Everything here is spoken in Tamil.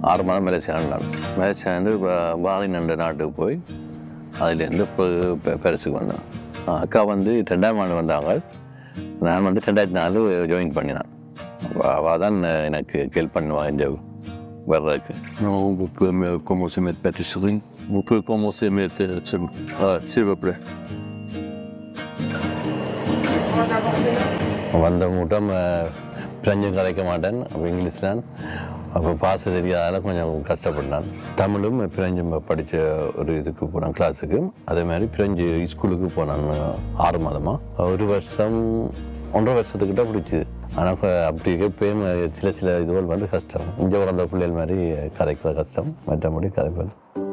ஆறு மாதம் மலேசியா இருந்தான் மலேசியா வந்து பாலின் என்ற நாட்டுக்கு போய் அதுலேருந்து இப்போ பெ- பெருசுக்கு வந்தேன் ஆ, அக்கா வந்து ரெண்டாயிரம் ஆண்டு வந்தாங்க நான் வந்து ரெண்டாயிரத்தி நாலு ஜாயின் பண்ணினேன் அவள் தான் எனக்கு ஹெல்ப் பண்ணுவாள் இந்த வர்றதுக்கு Non, vous pouvez me commencer à mettre pâtisserie. Vous pouvez commencer à mettre euh, s'il ah, s'il vous plaît. வந்த மூட்டம் பிரெஞ்சும் கதைக்க மாட்டேன் அப்போ இங்கிலீஷ் தான் அப்போ பாச தெரியாதால கொஞ்சம் கஷ்டப்பட்டான் தமிழும் பிரெஞ்சும் படித்த ஒரு இதுக்கு போனான் கிளாஸுக்கு அதே மாதிரி பிரெஞ்சு ஸ்கூலுக்கு போனான் ஆறு மாதமாக ஒரு வருஷம் ஒன்றரை வருஷத்துக்கிட்ட பிடிச்சிது ஆனால் அப்படி எப்பயும் சில சில இதுகள் வந்து கஷ்டம் இங்கே பிறந்த பிள்ளைகள் மாதிரி கதைக்கிற கஷ்டம் மற்றபடி கதைப்பது